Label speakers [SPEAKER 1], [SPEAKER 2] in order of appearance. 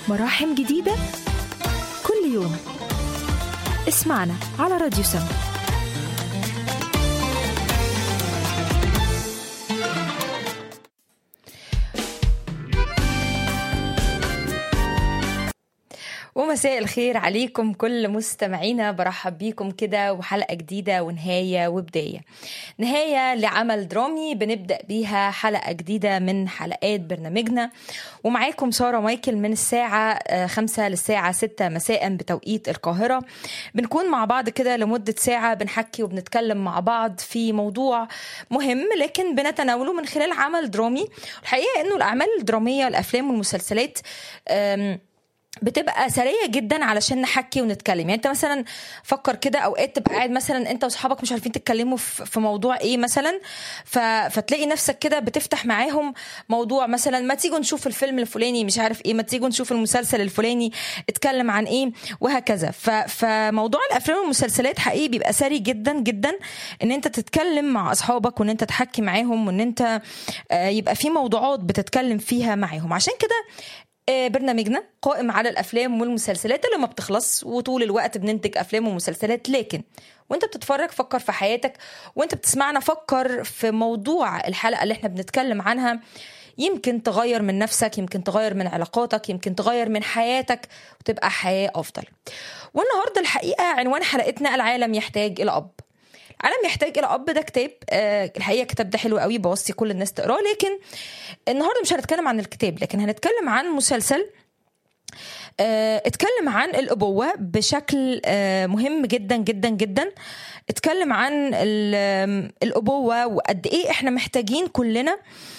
[SPEAKER 1] مراحم جديدة كل يوم اسمعنا على راديو سما
[SPEAKER 2] ومساء الخير عليكم كل مستمعينا برحب بيكم كده وحلقة جديدة ونهاية وبداية نهاية لعمل درامي بنبدأ بيها حلقة جديدة من حلقات برنامجنا ومعاكم سارة مايكل من الساعة خمسة للساعة ستة مساء بتوقيت القاهرة بنكون مع بعض كده لمدة ساعة بنحكي وبنتكلم مع بعض في موضوع مهم لكن بنتناوله من خلال عمل درامي الحقيقة انه الأعمال الدرامية الأفلام والمسلسلات بتبقى سريه جدا علشان نحكي ونتكلم يعني انت مثلا فكر كده اوقات تبقى قاعد مثلا انت واصحابك مش عارفين تتكلموا في موضوع ايه مثلا ف... فتلاقي نفسك كده بتفتح معاهم موضوع مثلا ما تيجوا نشوف الفيلم الفلاني مش عارف ايه ما تيجوا نشوف المسلسل الفلاني اتكلم عن ايه وهكذا ف... فموضوع الافلام والمسلسلات حقيقي بيبقى سري جدا جدا ان انت تتكلم مع اصحابك وان انت تحكي معاهم وان انت يبقى في موضوعات بتتكلم فيها معاهم عشان كده برنامجنا قائم على الافلام والمسلسلات اللي ما بتخلص وطول الوقت بننتج افلام ومسلسلات لكن وانت بتتفرج فكر في حياتك وانت بتسمعنا فكر في موضوع الحلقه اللي احنا بنتكلم عنها يمكن تغير من نفسك يمكن تغير من علاقاتك يمكن تغير من حياتك وتبقى حياه افضل والنهارده الحقيقه عنوان حلقتنا العالم يحتاج الى اب العالم يحتاج الى اب ده كتاب آه الحقيقه الكتاب ده حلو قوي بوصي كل الناس تقراه لكن النهارده مش هنتكلم عن الكتاب لكن هنتكلم عن مسلسل آه اتكلم عن الابوه بشكل آه مهم جدا جدا جدا اتكلم عن الابوه وقد ايه احنا محتاجين كلنا